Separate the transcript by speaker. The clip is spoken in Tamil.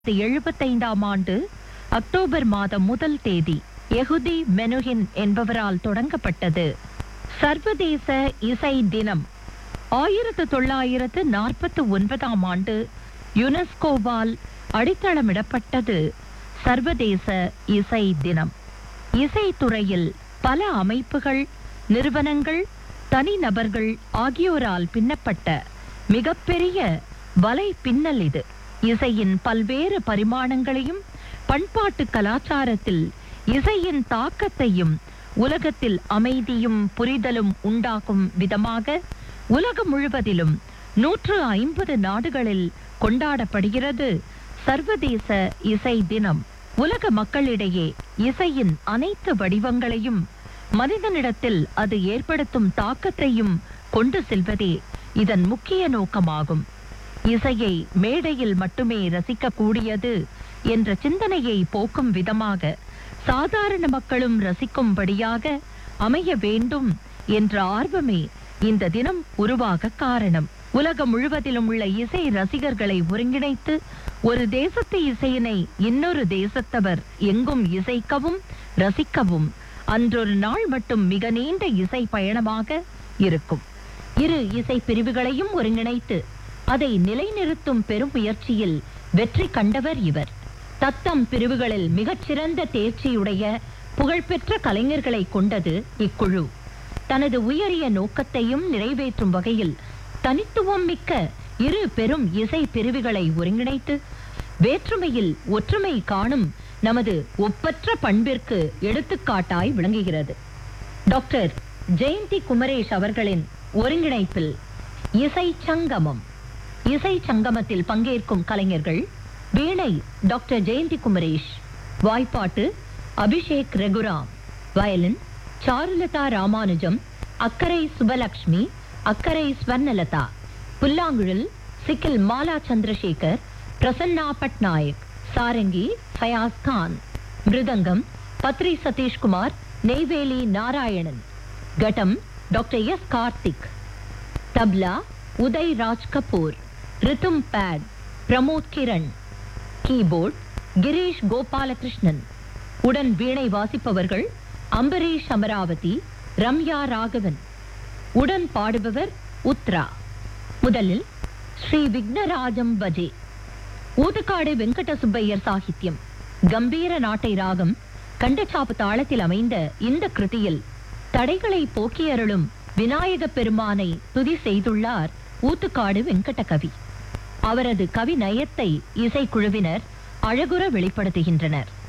Speaker 1: எழுபத்தைந்தாம் ஆண்டு அக்டோபர் மாதம் முதல் தேதி எகுதி மெனுஹின் என்பவரால் தொடங்கப்பட்டது சர்வதேச இசை தினம் ஆயிரத்து தொள்ளாயிரத்து நாற்பத்து ஒன்பதாம் ஆண்டு யுனெஸ்கோவால் அடித்தளமிடப்பட்டது சர்வதேச இசை தினம் இசைத்துறையில் பல அமைப்புகள் நிறுவனங்கள் தனிநபர்கள் ஆகியோரால் பின்னப்பட்ட மிகப்பெரிய வலை பின்னல் இது இசையின் பல்வேறு பரிமாணங்களையும் பண்பாட்டு கலாச்சாரத்தில் இசையின் தாக்கத்தையும் உலகத்தில் அமைதியும் புரிதலும் உண்டாகும் விதமாக உலகம் முழுவதிலும் நூற்று ஐம்பது நாடுகளில் கொண்டாடப்படுகிறது சர்வதேச இசை தினம் உலக மக்களிடையே இசையின் அனைத்து வடிவங்களையும் மனிதனிடத்தில் அது ஏற்படுத்தும் தாக்கத்தையும் கொண்டு செல்வதே இதன் முக்கிய நோக்கமாகும் இசையை மேடையில் மட்டுமே ரசிக்கக்கூடியது என்ற சிந்தனையை போக்கும் விதமாக சாதாரண மக்களும் ரசிக்கும்படியாக அமைய வேண்டும் என்ற ஆர்வமே இந்த தினம் உருவாக காரணம் உலகம் முழுவதிலும் உள்ள இசை ரசிகர்களை ஒருங்கிணைத்து ஒரு தேசத்து இசையினை இன்னொரு தேசத்தவர் எங்கும் இசைக்கவும் ரசிக்கவும் அன்றொரு நாள் மட்டும் மிக நீண்ட இசை பயணமாக இருக்கும் இரு இசை பிரிவுகளையும் ஒருங்கிணைத்து அதை நிலைநிறுத்தும் பெரும் முயற்சியில் வெற்றி கண்டவர் இவர் தத்தம் பிரிவுகளில் மிகச்சிறந்த தேர்ச்சியுடைய புகழ்பெற்ற கலைஞர்களை கொண்டது இக்குழு தனது உயரிய நோக்கத்தையும் நிறைவேற்றும் வகையில் தனித்துவம் மிக்க இரு பெரும் இசை பிரிவுகளை ஒருங்கிணைத்து வேற்றுமையில் ஒற்றுமை காணும் நமது ஒப்பற்ற பண்பிற்கு எடுத்துக்காட்டாய் விளங்குகிறது டாக்டர் ஜெயந்தி குமரேஷ் அவர்களின் ஒருங்கிணைப்பில் இசை சங்கமம் இசை சங்கமத்தில் பங்கேற்கும் கலைஞர்கள் வீணை டாக்டர் ஜெயந்தி குமரேஷ் வாய்ப்பாட்டு அபிஷேக் ரகுராம் வயலின் சாருலதா ராமானுஜம் அக்கரை சுபலக்ஷ்மி அக்கரை ஸ்வர்ணலதா புல்லாங்குழல் Sikkil Mala Chandrasekar Prasanna Patnaik sarangi Fayaz Khan mridangam Badri Satishkumar Neyveli Narayanan ghatam doctor S Karthick tabla Uday Raj Kapoor rhythm pad Pramod Kiran keyboard Girish Gopalakrishnan உடன் வீணை வாசிப்பவர்கள் அம்பரீஷ் அமராவதி ரம்யா ராகவன் உடன் பாடுபவர் உத்ரா முதலில் ஸ்ரீ விக்னராஜம் பஜே ஊதுக்காடு வெங்கட சுப்பையர் சாகித்யம் கம்பீர நாட்டை ராகம் கண்டச்சாப்பு தாளத்தில் அமைந்த இந்த கிருதியில் தடைகளை போக்கியருளும் விநாயக பெருமானை துதி செய்துள்ளார் ஊத்துக்காடு வெங்கட கவி அவரது கவி நயத்தை இசைக்குழுவினர் அழகுற வெளிப்படுத்துகின்றனர்